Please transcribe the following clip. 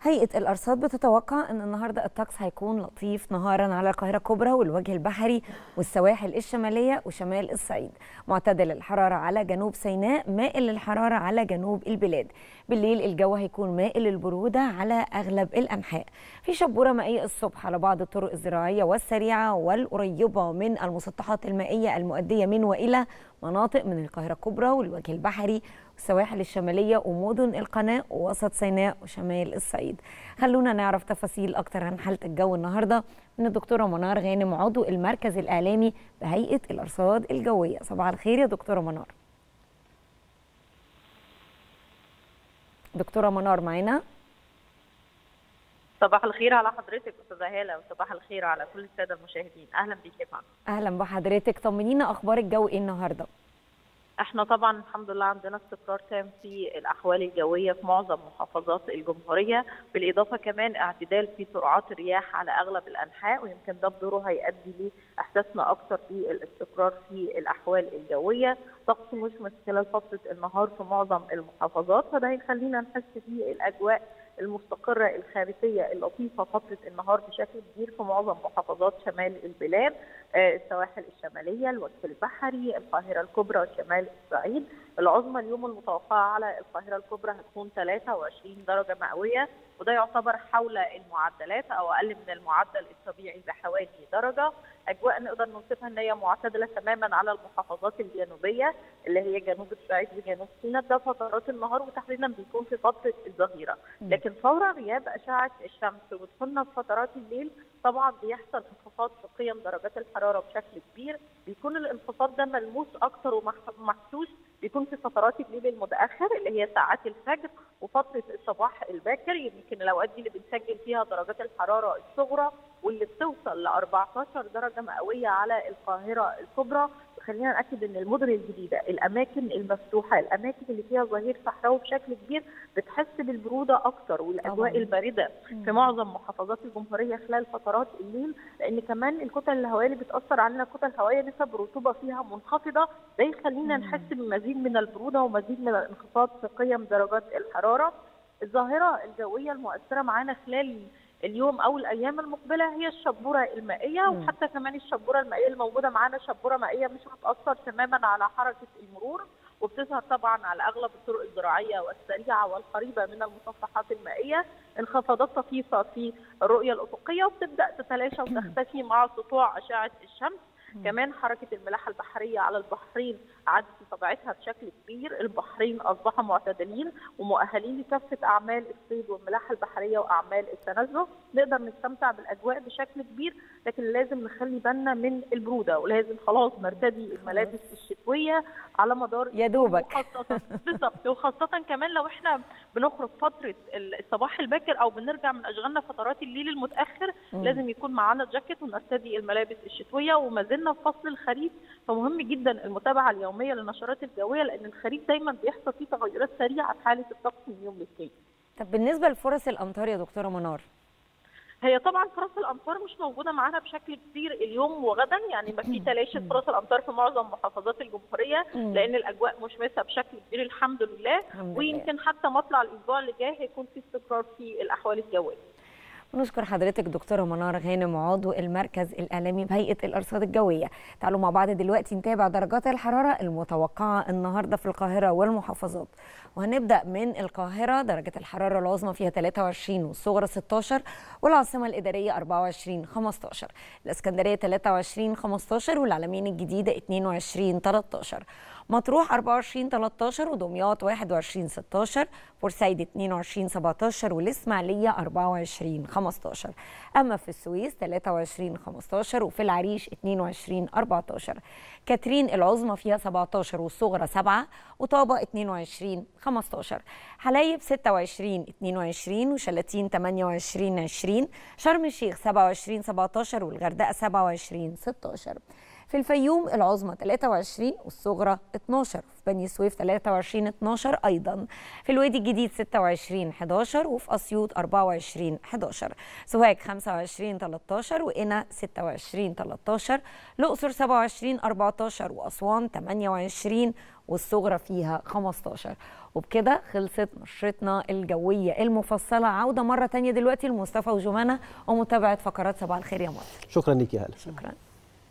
هيئة الأرصاد بتتوقع أن النهاردة الطقس هيكون لطيف نهارا على القاهرة الكبرى والوجه البحري والسواحل الشمالية وشمال الصعيد معتدل الحرارة على جنوب سيناء مائل للحرارة على جنوب البلاد بالليل الجو هيكون مائل للبرودة على أغلب الأنحاء في شبورة مائية الصبح على بعض الطرق الزراعية والسريعة والقريبة من المسطحات المائية المؤدية من وإلى مناطق من القاهرة الكبرى والوجه البحري والسواحل الشمالية ومدن القناة ووسط سيناء وشمال الصعيد خلونا نعرف تفاصيل أكتر عن حالة الجو النهاردة من الدكتورة منار غانم عضو المركز الإعلامي بهيئة الأرصاد الجوية صباح الخير يا دكتورة منار دكتورة منار معانا صباح الخير على حضرتك استاذه هاله وصباح الخير على كل الساده المشاهدين اهلا بيك يا فندم أهلا بحضرتك طمنينا أخبار الجو إيه النهاردة احنا طبعا الحمد لله عندنا استقرار تام في الاحوال الجويه في معظم محافظات الجمهوريه بالاضافه كمان اعتدال في سرعات الرياح على اغلب الانحاء ويمكن ده بدوره هيؤدي لاحساسنا اكثر بالاستقرار في الاحوال الجويه طقس مشمس خلال فتره النهار في معظم المحافظات فده هيخلينا نحس بالاجواء المستقرة الخارجية اللطيفة فترة النهار بشكل كبير في معظم محافظات شمال البلاد السواحل الشمالية الوجه البحري القاهرة الكبرى وشمال الصعيد العظمى اليوم المتوقعة على القاهرة الكبرى هتكون 23 درجة مئوية وده يعتبر حول المعدلات أو أقل من المعدل الطبيعي بحوالي درجة أجواء نقدر نوصفها إن هي معتدلة تماما على المحافظات الجنوبية اللي هي جنوب الصعيد وجنوب سيناء ده فترات النهار وتحديدا بيكون في فترة الظهيرة لكن فور غياب أشعة الشمس ودخولنا في فترات الليل طبعا بيحصل انخفاض في قيم درجات الحرارة بشكل كبير بيكون الانخفاض ده ملموس أكثر ومحسوس بيكون في فترات الليل المتاخر اللي هي ساعات الفجر وفتره الصباح الباكر يمكن الاوقات دي اللي بنسجل فيها درجات الحراره الصغرى واللي بتوصل ل 14 درجه مئويه على القاهره الكبرى خلينا ناكد ان المدن الجديده الاماكن المفتوحه الاماكن اللي فيها ظهير صحراوي بشكل كبير بتحس بالبروده اكتر والاجواء البارده في معظم محافظات الجمهوريه خلال فترات الليل لان كمان الكتل الهوائيه اللي بتاثر علينا كتل هوائيه نسب الرطوبه فيها منخفضه ده يخلينا نحس بمزيد من البروده ومزيد من الانخفاض في قيم درجات الحراره الظاهره الجويه المؤثره معانا خلال اليوم او الايام المقبله هي الشبوره المائيه وحتى كمان الشبوره المائيه الموجوده معانا شبوره مائيه مش هتاثر تماما على حركه المرور وبتظهر طبعا على اغلب الطرق الزراعيه والسريعه والقريبه من المصفحات المائيه انخفاضات طفيفه في الرؤيه الافقيه وبتبدا تتلاشى وتختفي مع سطوع اشعه الشمس كمان حركه الملاحه البحريه على البحرين عادت طبيعتها بشكل كبير البحرين اصبحوا معتدلين ومؤهلين لكافه اعمال الصيد والملاحه البحريه واعمال التنزه نقدر نستمتع بالاجواء بشكل كبير لكن لازم نخلي بالنا من البروده ولازم خلاص نرتدي الملابس الشتويه على مدار يا دوبك وخاصه بالظبط وخاصه كمان لو احنا بنخرج فتره الصباح الباكر او بنرجع من اشغالنا فترات الليل المتاخر م. لازم يكون معانا جاكيت ونرتدي الملابس الشتويه وما زلنا في فصل الخريف فمهم جدا المتابعه اليوميه للنشرات الجويه لان الخريف دايما بيحصل فيه تغيرات سريعه في حاله الطقس من يوم للتاني. طب بالنسبه لفرص الامطار يا دكتوره منار هي طبعا فرص الامطار مش موجوده معانا بشكل كبير اليوم وغدا يعني ما في تلاشي فرص الامطار في معظم محافظات الجمهوريه لان الاجواء مشمسه بشكل كبير الحمد لله ويمكن حتى مطلع الاسبوع اللي جاي هيكون في استقرار في الاحوال الجويه. ونشكر حضرتك دكتوره منار غانم عضو المركز الاعلامي بهيئه الارصاد الجويه تعالوا مع بعض دلوقتي نتابع درجات الحراره المتوقعه النهارده في القاهره والمحافظات وهنبدا من القاهره درجه الحراره العظمى فيها 23 والصغرى 16 والعاصمه الاداريه 24 15 الاسكندريه 23 15 والعلمين الجديده 22 13 مطروح 24 13 ودمياط 21 16 بورسعيد 22 17 والاسماعيليه 24 15 اما في السويس 23 15 وفي العريش 22 14 كاترين العظمى فيها 17 والصغرى 7 وطابة 22 15 حلايب 26 22 وشلاتين 28 20 شرم الشيخ 27 17 والغردقة 27 16 في الفيوم العظمى 23 والصغرى 12 في بني سويف 23 12 ايضا في الوادي الجديد 26 11 وفي اسيوط 24 11 سوهاج 25 13 وقنا 26 13 الاقصر 27 14 واسوان 28 والصغرى فيها 15 وبكده خلصت نشرتنا الجويه المفصله عوده مره تانية دلوقتي لمصطفى وجمانه ومتابعه فقرات صباح الخير يا مصر شكرا ليك يا هلا شكرا